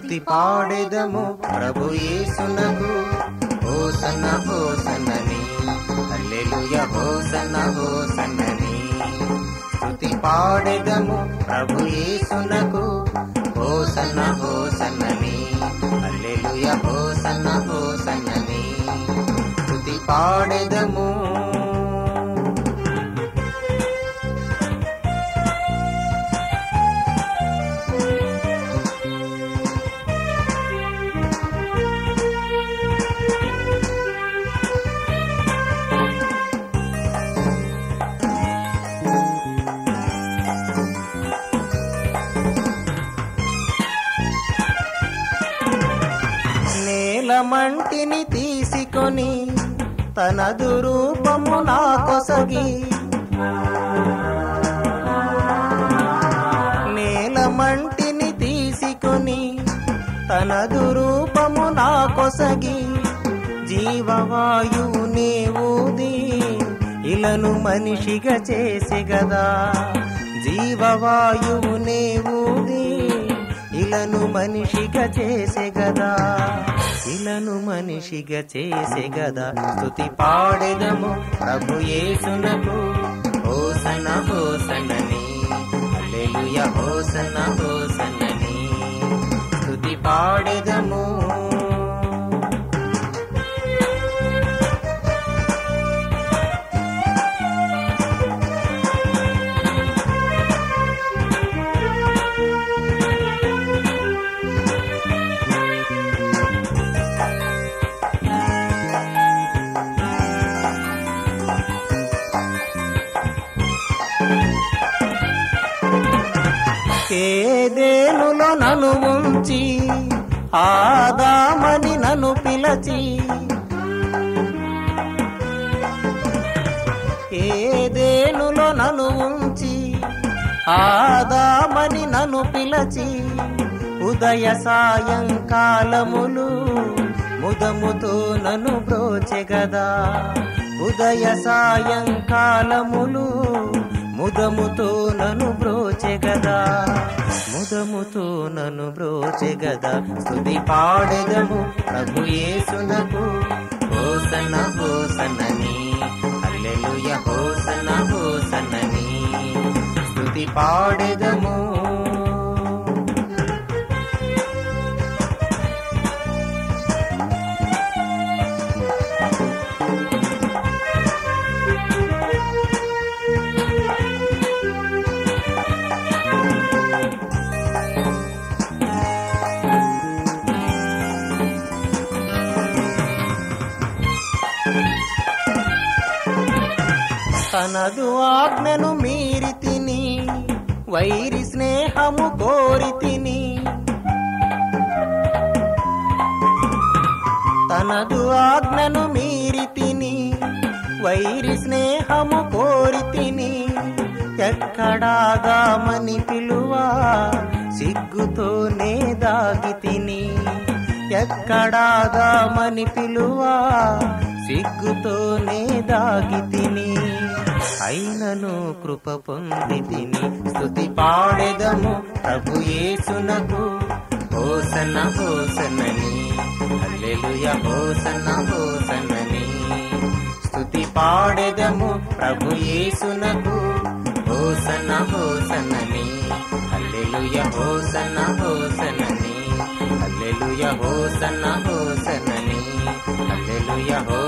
స్తుతి పాడెదము ప్రభు యేసునకు హోసన్న హోసన్నని హల్లెలూయ హోసన్న హోసన్నని స్తుతి పాడెదము ప్రభు యేసునకు హోసన్న హోసన్నని హల్లెలూయ హోసన్న హోసన్నని స్తుతి పాడెదము నేలమంటిని తీసుకొని తనదు రూపము నా కొసగి నేలమంటిని తీసుకొని తనదు రూపము నా కొసగి జీవవాయువు ఊది ఇలను మనిషిగా చేసే గదా జీవవాయువు ఊది ఇలను మనిషిగా చేసే గదా ఇలను మనిషిగా చేసే గదా స్తుతి పాడెదము ప్రభు యేసునకు హోసన హోసనని హల్లెలూయ హోసన హోసనని స్తుతి పాడెదము ఏదేనులో నన్ను ఉంచి ఆదామని నన్ను పిలచి ఏదేనులో నన్ను ఉంచి ఆదామని నన్ను పిలచి ఉదయ సాయంకాలములు ముదముతో నన్ను బ్రోచెగదా ఉదయ సాయంకాలములు ముదముతో నన్ను బ్రోచెగదా ముదముతో నన్ను బ్రోచెగదా స్తుతి పాడెదము ప్రభు యేసునకు హోసన హోసనని హల్లెలూయ హోసన హోసనని స్తుతి పాడెదము తనదు ఆజ్ఞను మీరి తిని వైరి స్నేహము కోరి తిని తనదు ఆజ్ఞను మీరి తిని వైరి స్నేహము కోరి తిని ఎక్కడాగామని పిలువా సిగ్గుతోనే దాగి తిని ఎక్కడాగామని పిలువా సిగ్గుతోనే దాగి తిని అయినను కృప పొంది తిని స్తుతి పాడెదము ప్రభు యేసునకు హోసన హోసనని హల్లెలూయ హోసన హోసనని స్తుతి పాడెదము ప్రభు యేసునకు హోసన హోసనని హల్లెలూయ హోసన హోసనని హల్లెలూయ హోసన హోసనని హల్లెలూయ హో